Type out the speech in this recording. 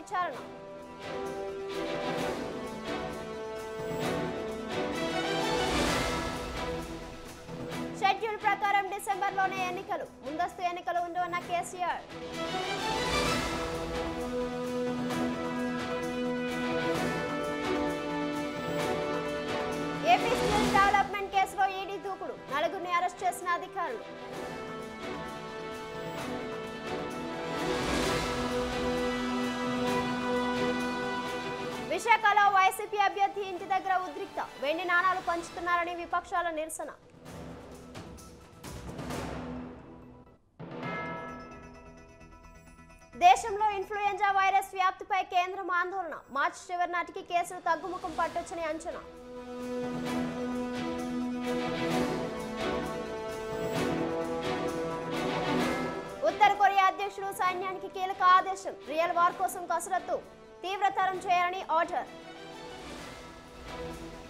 విచారణ షెడ్యూల్ ప్రకారం డిసెంబర్లోనే ఎన్నికలు ముందస్తు ఎన్నికలు ఉండవన్న కేసీఆర్ ఏపీ స్కిల్ డెవలప్మెంట్ కేసులో ఈడీ దూకుడు నలుగురిని అరెస్ట్ చేసిన అధికారులు విశాఖలో వైసీపీ అభ్యర్థి ఇంటి దగ్గర ఉద్రిక్త వెండి నాణాలు పంచుతున్నారని విపక్షాల నిరసన దేశంలో ఇన్ఫ్లుయెంజా వైరస్ వ్యాప్తిపై కేంద్రం ఆందోళన మార్చి చివరి నాటికి కేసులు తగ్గుముఖం పట్టొచ్చని అంచనా ఉత్తర కొరియా అధ్యక్షుడు సైన్యానికి కీలక ఆదేశం రియల్ వార్ కోసం కసరత్తు తీవ్రతరం చేయాలని ఆర్డర్